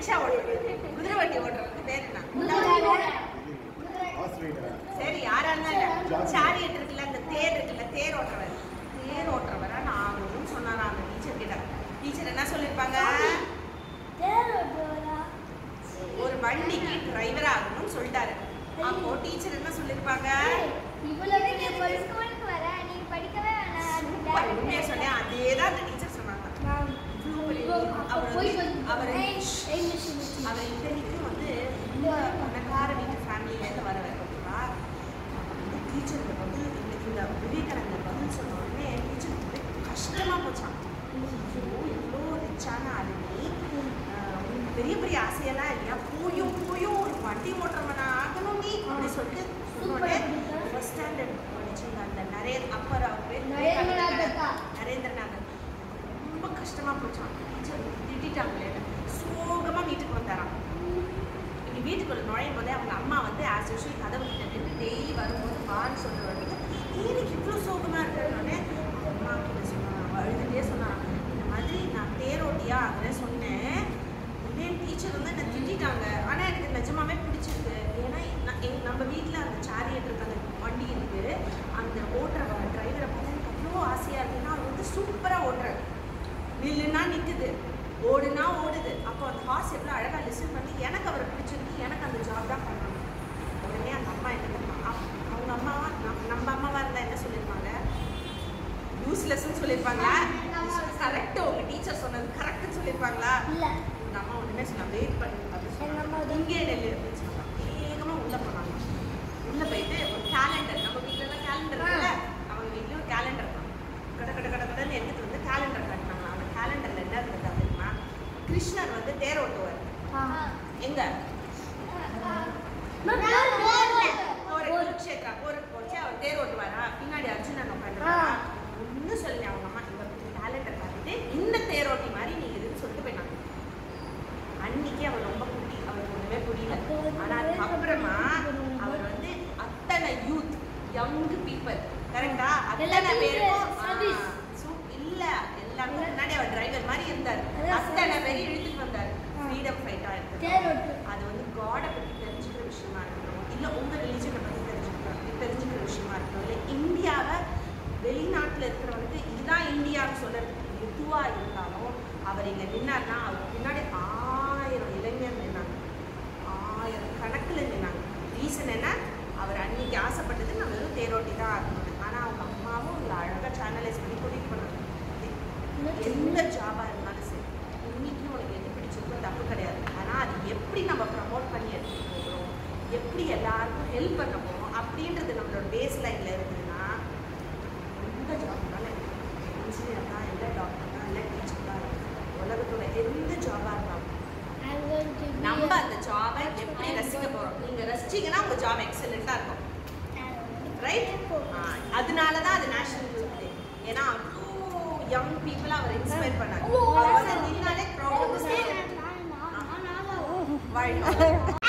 Rickshaw ஓட்டுறது குதிரை வண்டி ஓட்டுறதுக்கு பேர் என்ன ஆஸ்திரேலியா சரி யாரா இருந்தாலும் சாரியட் இருக்குல்ல அந்த தேர் இருக்குல்ல தேர் ஓட்டுறவர் தேர் ஓட்டுறவரா நான் ஆகணும்னு சொன்னாரா அந்த டீச்சர் கிட்ட டீச்சர் என்ன சொல்லிருப்பாங்க ஒரு வண்டிக்கு டிரைவர் ஆகணும்னு சொல்லிட்டாரு அப்போ டீச்சர் என்ன சொல்லிருப்பாங்க சூப்பர், உண்மையா சொன்னேன் அதே தான் அந்த டீச்சர் சொன்னாங்க இவ்வளவு பெரிய அவர் வந்து- அவர் அவர் இத்தனைக்கும் வந்து ரொம்ப பணக்கார வீட்டு ஃபேமிலியிலேருந்து வரவர் ஓகேவா அந்த டீச்சருக்கு பதில் இந்த இந்த விவேகானந்தர் பதில் சொன்ன உடனே டீச்சருக்கு ஒரே கஷ்டமா போச்சான் ஐயோ எவ்வளோ ரிச்சான ஆளு நீ ஆஹ் உனக்கு பெரிய பெரிய ஆசையெல்லாம் இல்லையா போயும் போயும் ஒரு வண்டி ஓட்டுறவனா ஆகணும் நீ அப்படி சொல்லிட்டு சொன்னோடனே ஃபர்ஸ்ட் ஸ்டாண்டர்ட் படிச்சிருந்த அந்த நரே அப்பர் அவர் பேர் நரேந்திரநாத். நரேந்திரநாதன் ரொம்ப கஷ்டமா போச்சான் டீச்சர் திட்டாங்களே சோகமா வீட்டுக்கு வந்தாராம் இப்படி வீட்டுக்குள்ள நுழையும் போதே அவங்க அம்மா வந்து ஆஸ் யூஷுவல் கதவு கிட்ட நின்று டெய்லி வரும்போது வான்னு சொல்ல வருது எனக்கு இவ்வளோ சோகமா இருக்கிறோடனே அம்மா கிட்ட சொன்னாங்க அழுதுகிட்டே சொன்னாங்க இந்த மாதிரி நான் தேரோட்டியா ஆகிறேன் சொன்னேன் இதே டீச்சர் வந்து என்னை திட்டாங்க ஆனால் எனக்கு நிஜமாவே பிடிச்சிருக்கு ஏன்னா நான் எங்க நம்ம வீட்டில் அந்த சேரியட் இருக்கு அந்த வண்டி இருக்கு அந்த ஓட்டுற டிரைவரை பார்த்து எனக்கு அவ்வளோ ஆசையாக இருக்குன்னா அவர் வந்து சூப்பராக ஓட்டுறாரு நில்லுனா நிற்குது ஓடுனா ஓடுது அப்போ அந்த ஹார்ஸ் எவ்வளோ அழகாக லிசன் பண்ணி எனக்கு அவரை பிடிச்சிருக்கு எனக்கு அந்த ஜாப் தான் பண்ணணும் உடனே அந்த அம்மா என்ன தெரியுமா? அப்- அவங்க அம்மாவா நம் நம்ம அம்மாவா இருந்தால் என்ன சொல்லியிருப்பாங்க யூஸ்லெஸ்ன்னு சொல்லியிருப்பாங்களா கரெக்டு உங்கள் டீச்சர் சொன்னது கரெக்டுன்னு சொல்லியிருப்பாங்களா இந்த அம்மா ஒன்றுமே சொன்னா வெயிட் பண்ணி அப்படின்னு எங்க அம்மா சொன்னாங்க இங்கே நெல் இருந்துச்சு வேகமாக உள்ளே போனாங்க உள்ளே போயிட்டு ஒரு கேலண்டர் நம்ம வீட்டிலலாம் கேலண்டர் இருக்குல்ல அவங்க வீட்லேயும் ஒரு கேலண்டர் தான் கட கட கட கடன்னு எடுத்துட்டு வந்து கேலண்டர் காட்டினாங்க அந்த கேலண்டரில் என்ன இருந்தது தெரியுமா கிருஷ்ணர் வந்து தேர் ஓட்டுவார் எங்க ஒரு குருக்ஷேத்ரா போருக்கு போச்சு அவர் தேர் ஓட்டுவாரா பின்னாடி அர்ஜுனன் உட்காந்துருக்கா ஒன்றும் சொல்லி அவங்க அம்மா இவ கேலண்டர் பார்த்துட்டு இந்த தேரோட்டி மாதிரி நீ இதுன்னு சொல்லிட்டு போயிட்டாங்க அன்னைக்கு அவர் ரொம்ப குட்டி அவருக்கு ஒண்ணுமே புரியல ஆனா அதுக்கப்புறமா அவர் வந்து அத்தனை யூத் யங் பீப்புள் கரெக்டா அத்தனை எல்லாத்துக்கும் பேருக்கும் service. ஆ, சூப்- இல்ல எல்லாருக்கும் முன்னாடி அவர் டிரைவர் மாதிரி இருந்தார் அதான் அத்தனை service. பேரையும் இழுத்துட்டு வந்தார் ஆ. ஃப்ரீடம் ஃபைட்டா இருக்கு தேரோட்டு. அது வந்து காடை பத்தி தெரிஞ்சுக்கிற விஷயமா இருக்கணும் இல்ல உங்க ரிலீஜனை பத்தி தெரிஞ்சுக்கிற தெரிஞ்சுக்கிற விஷயமா இருக்கணும் இல்ல இந்தியாவை வெளிநாட்டுல இருக்கிறவனுக்கு இதுதான் இந்தியான்னு சொல்றதுக்கு எதுவா இருந்தாலும் அவர் இங்க நின்னார்னா அவருக்கு பின்னாடி ஆயிரம் இளைஞர் நின்னாங்க ஆயிரம் கணக்குல நின்னாங்க ரீசன் என்ன அவர் அன்னைக்கு ஆசைப்பட்டது நான் வெறும் தேரோட்டி தான் ஆகணும் ஆனா அவங்க அம்மாவும் உங்களை அழகா சேனலைஸ் பண்ணி கூட்டிட்டு போனாங்க எந்த ஜாபா இருந்தாலும் சரி இன்னைக்கு உனக்கு எது பிடிச்சிருக்கோ தப்பு கிடையாது ஆனா அது எப்படி நம்ம ப்ரமோட் பண்ணி எடுத்துட்டு போகிறோம் எப்படி எல்லாருக்கும் ஹெல்ப் பண்ண போறோம் அப்படின்றது நம்மளோட பேஸ் லைன்ல இருந்ததுன்னா எந்த ஜாப்னாலும் இன்ஜினியர் தான் இல்லை டாக்டர் தான் இல்லை டீச்சர் தான் உலகத்தோட எந்த ஜாபா இருந்தாலும் நம்ம அந்த ஜாபை எப்படி ரசிக்க போறோம் நீங்க ரசிச்சீங்கன்னா உங்க ஜாப் எக்ஸலண்டா இருக்கும் ரைட் அதனால தான் அது நேஷனல் யூத் டே ஏன்னா அவ்வளோ யங் பீப்புள் அவர் இன்ஸ்பயர் பண்ணாரு அவர் வந்து நின்னாலே க்ரௌட் வந்து வாழ்க்கை